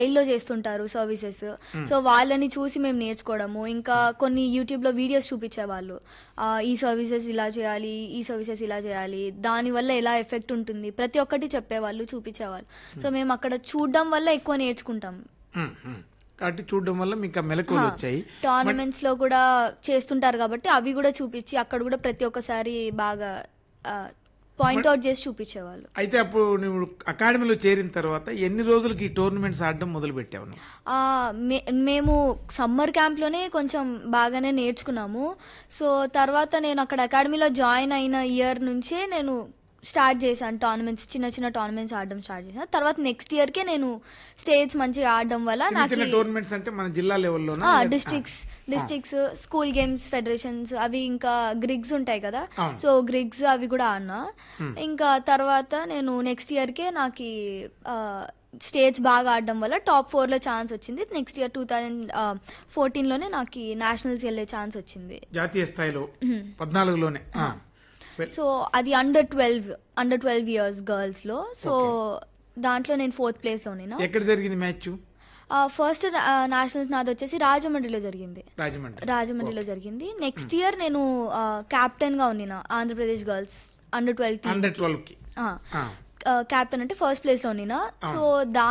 స్టైల్లో చేస్తుంటారు services so వాళ్ళని చూసి మేము నేర్చుకోవడము ఇంకా కొన్ని యూట్యూబ్లో వీడియోస్ చూపించేవాళ్ళు ఆ, ఈ సర్వీసెస్ ఇలా చేయాలి ఈ సర్వీసెస్ ఇలా చేయాలి దానివల్ల ఎలా ఎఫెక్ట్ ఉంటుంది ప్రతి ఒక్కటి చెప్పేవాళ్ళు చూపించేవాళ్ళు సో మేము అక్కడ చూడడం వల్ల ఎక్కువ నేర్చుకుంటాం ఉమ్, ఉమ్. కాబట్టి చూడడం వల్ల మీకు ఆ మెలకువలు వచ్చాయి టోర్నమెంట్స్ లో కూడా చేస్తుంటారు కాబట్టి అవి కూడా చూపించి అక్కడ కూడా ప్రతి ఒక్కసారి బాగా పాయింట్ అవుట్ చేసి చూపించేవాళ్ళు అయితే అప్పుడు నువ్వు అకాడమీలో చేరిన తర్వాత ఎన్ని రోజులకి ఈ టోర్నమెంట్స్ ఆడడం మొదలు పెట్టావు నువ్వు? ఆ, మే- మేము సమ్మర్ క్యాంప్లోనే కొంచెం బాగానే నేర్చుకున్నాము సో తర్వాత నేను అక్కడ అకాడమీలో జాయిన్ అయిన ఇయర్ నుంచే నేను స్టార్ట్ చేశాను టోర్నమెంట్స్ చిన్న చిన్న టోర్నమెంట్స్ ఆడడం స్టార్ట్ చేశాను తర్వాత నెక్స్ట్ ఇయర్కే నేను స్టేట్స్ మంచిగా ఆడడం వల్ల చిన్న నాకు చిన్న టోర్నమెంట్స్ అంటే మన జిల్లా లెవెల్లోనా districts districts school games federations అవి ఇంకా గ్రిగ్స్ ఉంటాయి కదా అవును. సో గ్రిగ్స్ అవి కూడా ఆడినా ఇంకా తర్వాత నేను నెక్స్ట్ ఇయర్కే నాకు స్టేట్స్ బాగా ఆడడం వల్ల టాప్ ఫోర్లో ఛాన్స్ వచ్చింది నెక్స్ట్ ఇయర్ టూ థౌజండ్ ఫోర్టీన్లోనే నాకు నేషనల్స్ వెళ్ళే ఛాన్స్ వచ్చింది జాతీయ స్థాయిలో పద్నాలుగులోనే ఆ. వెల్- సో అది under twelve under twelve years గర్ల్స్లో సో దాంట్లో నేను ఫోర్త్ ప్లేస్లో నేను ఎక్కడ జరిగింది మ్యాచ్ ఫస్ట్ నేషనల్స్ నాది వచ్చేసి రాజమండ్రిలో జరిగింది రాజమండ్రి రాజమండ్రిలో జరిగింది నెక్స్ట్ ఇయర్ నేను కెప్టెన్ గా ఉన్నాను Andhra Pradesh girls under twelve under twelve కి ఆ. కెప్టెన్ అంటే ఫస్ట్ ప్లేస్ లో ఉన్నాను సో దా